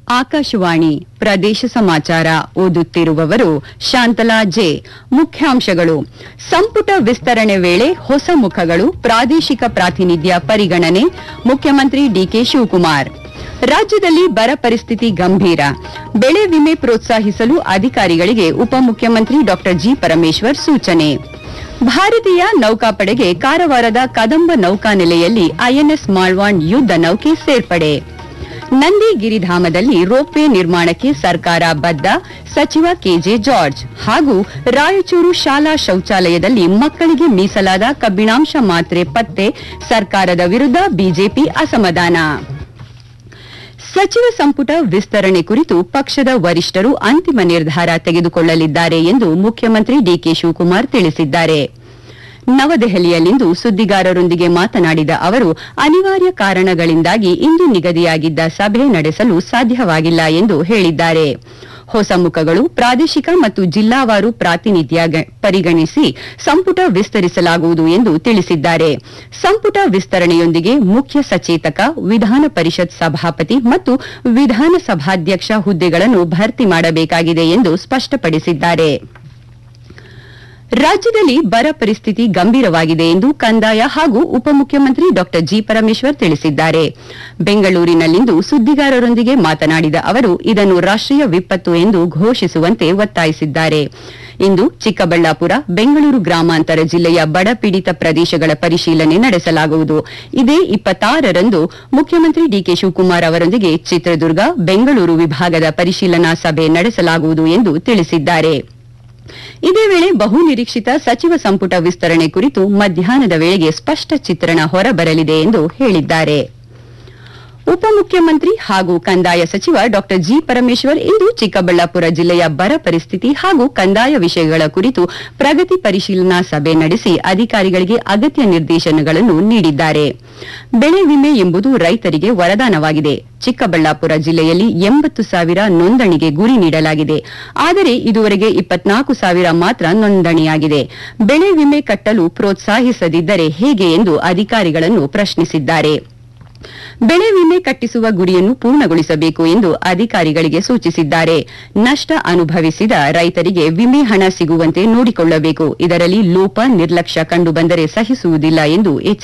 ಆಕಾಶವಾಣಿ ಪ್ರದೇಶ ಸಮಾಚಾರ ಓದುತ್ತಿರುವವರು ಶಾಂತಲಾ ಜೆ ಮುಖ್ಯಾಂಶಗಳು ಸಂಪುಟ ವಿಸ್ತರಣೆ ವೇಳೆ ಹೊಸ ಮುಖಗಳು ಪ್ರಾದೇಶಿಕ ಪ್ರಾತಿನಿಧ್ಯ ಪರಿಗಣನೆ ಮುಖ್ಯಮಂತ್ರಿ ಡಿಕೆ ಶಿವಕುಮಾರ್ ರಾಜ್ಯದಲ್ಲಿ ಬರ ಪರಿಸ್ಥಿತಿ ಗಂಭೀರ ಬೆಳೆ ವಿಮೆ ಪ್ರೋತ್ಸಾಹಿಸಲು ಅಧಿಕಾರಿಗಳಿಗೆ ಉಪಮುಖ್ಯಮಂತ್ರಿ ಡಾ ಜಿ ಪರಮೇಶ್ವರ್ ಸೂಚನೆ ಭಾರತೀಯ ನೌಕಾಪಡೆಗೆ ಕಾರವಾರದ ಕದಂಬ ನೌಕಾನೆಲೆಯಲ್ಲಿ ಐಎನ್ಎಸ್ ಮಾಳ್ವಾಂಡ್ ಯುದ್ಧ ನೌಕೆ ಸೇರ್ಪಡೆ ನಂದಿ ಗಿರಿಧಾಮದಲ್ಲಿ ರೋಪ್ವೇ ನಿರ್ಮಾಣಕ್ಕೆ ಸರ್ಕಾರ ಬದ್ಧ ಸಚಿವ ಕೆಜೆ ಜಾರ್ಜ್ ಹಾಗೂ ರಾಯಚೂರು ಶಾಲಾ ಶೌಚಾಲಯದಲ್ಲಿ ಮಕ್ಕಳಿಗೆ ಮೀಸಲಾದ ಕಬ್ಬಿಣಾಂಶ ಮಾತ್ರೆ ಪತ್ತೆ ಸರ್ಕಾರದ ವಿರುದ್ಧ ಬಿಜೆಪಿ ಅಸಮಾಧಾನ ಸಚಿವ ಸಂಪುಟ ವಿಸ್ತರಣೆ ಕುರಿತು ಪಕ್ಷದ ವರಿಷ್ಠರು ಅಂತಿಮ ನಿರ್ಧಾರ ತೆಗೆದುಕೊಳ್ಳಲಿದ್ದಾರೆ ಎಂದು ಮುಖ್ಯಮಂತ್ರಿ ಡಿಕೆ ಶಿವಕುಮಾರ್ ತಿಳಿಸಿದ್ದಾರೆ ನವದೆಹಲಿಯಲ್ಲಿಂದು ಸುದ್ದಿಗಾರರೊಂದಿಗೆ ಮಾತನಾಡಿದ ಅವರು ಅನಿವಾರ್ಯ ಕಾರಣಗಳಿಂದಾಗಿ ಇಂದು ನಿಗದಿಯಾಗಿದ್ದ ಸಭೆ ನಡೆಸಲು ಸಾಧ್ಯವಾಗಿಲ್ಲ ಎಂದು ಹೇಳಿದ್ದಾರೆ ಹೊಸ ಮುಖಗಳು ಪ್ರಾದೇಶಿಕ ಮತ್ತು ಜಿಲ್ಲಾವಾರು ಪ್ರಾತಿನಿಧ್ಯ ಗ- ಪರಿಗಣಿಸಿ ಸಂಪುಟ ವಿಸ್ತರಿಸಲಾಗುವುದು ಎಂದು ತಿಳಿಸಿದ್ದಾರೆ ಸಂಪುಟ ವಿಸ್ತರಣೆಯೊಂದಿಗೆ ಮುಖ್ಯ ಸಚೇತಕ ವಿಧಾನ ಪರಿಷತ್ ಸಭಾಪತಿ ಮತ್ತು ವಿಧಾನಸಭಾಧ್ಯಕ್ಷ ಹುದ್ದೆಗಳನ್ನು ಭರ್ತಿ ಮಾಡಬೇಕಾಗಿದೆ ಎಂದು ಸ್ಪಷ್ಟಪಡಿಸಿದ್ದಾರೆ ರಾಜ್ಯದಲ್ಲಿ ಬರ ಪರಿಸ್ಥಿತಿ ಗಂಭೀರವಾಗಿದೆ ಎಂದು ಕಂದಾಯ ಹಾಗೂ ಉಪಮುಖ್ಯಮಂತ್ರಿ ಡಾ ಜಿ ಪರಮೇಶ್ವರ್ ತಿಳಿಸಿದ್ದಾರೆ ಬೆಂಗಳೂರಿನಲ್ಲಿಂದು ಸುದ್ದಿಗಾರರೊಂದಿಗೆ ಮಾತನಾಡಿದ ಅವರು ಇದನ್ನು ರಾಷ್ಟೀಯ ವಿಪತ್ತು ಎಂದು ಘೋಷಿಸುವಂತೆ ಒತ್ತಾಯಿಸಿದ್ದಾರೆ ಇಂದು ಚಿಕ್ಕಬಳ್ಳಾಪುರ ಬೆಂಗಳೂರು ಗ್ರಾಮಾಂತರ ಜಿಲ್ಲೆಯ ಬಡ ಪೀಡಿತ ಪ್ರದೇಶಗಳ ಪರಿಶೀಲನೆ ನಡೆಸಲಾಗುವುದು ಇದೇ ಇಪ್ಪತ್ತಾರರಂದು ಮುಖ್ಯಮಂತ್ರಿ ಡಿಕೆ ಶಿವಕುಮಾರ್ ಅವರೊಂದಿಗೆ ಚಿತ್ರದುರ್ಗ ಬೆಂಗಳೂರು ವಿಭಾಗದ ಪರಿಶೀಲನಾ ಸಭೆ ನಡೆಸಲಾಗುವುದು ಎಂದು ತಿಳಿಸಿದ್ದಾರೆ ಇದೇ ವೇಳೆ ಬಹು ನಿರೀಕ್ಷಿತ ಸಚಿವ ಸಂಪುಟ ವಿಸ್ತರಣೆ ಕುರಿತು ಮಧ್ಯಾಹ್ನದ ವೇಳೆಗೆ ಸ್ಪಷ್ಟ ಚಿತ್ರಣ ಹೊರಬರಲಿದೆ ಎಂದು ಹೇಳಿದ್ದಾರೆ ಉಪಮುಖ್ಯಮಂತ್ರಿ ಹಾಗೂ ಕಂದಾಯ ಸಚಿವ ಡಾ ಜಿ ಪರಮೇಶ್ವರ್ ಇಂದು ಚಿಕ್ಕಬಳ್ಳಾಪುರ ಜಿಲ್ಲೆಯ ಬರ ಪರಿಸ್ಥಿತಿ ಹಾಗೂ ಕಂದಾಯ ವಿಷಯಗಳ ಕುರಿತು ಪ್ರಗತಿ ಪರಿಶೀಲನಾ ಸಭೆ ನಡೆಸಿ ಅಧಿಕಾರಿಗಳಿಗೆ ಅಗತ್ಯ ನಿರ್ದೇಶನಗಳನ್ನು ನೀಡಿದ್ದಾರೆ ಬೆಳೆ ವಿಮೆ ಎಂಬುದು ರೈತರಿಗೆ ವರದಾನವಾಗಿದೆ ಚಿಕ್ಕಬಳ್ಳಾಪುರ ಜಿಲ್ಲೆಯಲ್ಲಿ ಎಂಬತ್ತು ಸಾವಿರ ನೋಂದಣಿಗೆ ಗುರಿ ನೀಡಲಾಗಿದೆ ಆದರೆ ಇದುವರೆಗೆ ಇಪ್ಪತ್ನಾಲ್ಕು ಸಾವಿರ ಮಾತ್ರ ನೋಂದಣಿಯಾಗಿದೆ ಬೆಳೆ ವಿಮೆ ಕಟ್ಟಲು ಪ್ರೋತ್ಸಾಹಿಸದಿದ್ದರೆ ಹೇಗೆ ಎಂದು ಅಧಿಕಾರಿಗಳನ್ನು ಪ್ರಶ್ನಿಸಿದ್ದಾರೆ ಬೆಳೆ ವಿಮೆ ಕಟ್ಟಿಸುವ ಗುರಿಯನ್ನು ಪೂರ್ಣಗೊಳಿಸಬೇಕು ಎಂದು ಅಧಿಕಾರಿಗಳಿಗೆ ಸೂಚಿಸಿದ್ದಾರೆ ನಷ್ಟ ಅನುಭವಿಸಿದ ರೈತರಿಗೆ ವಿಮೆ ಹಣ ಸಿಗುವಂತೆ ನೋಡಿಕೊಳ್ಳಬೇಕು ಇದರಲ್ಲಿ ಲೋಪ ನಿರ್ಲಕ್ಷ್ಯ ಕಂಡುಬಂದರೆ ಸಹಿಸುವುದಿಲ್ಲ ಎಂದು ಎಚ್ಚರಿಸಿದ್ದಾರೆ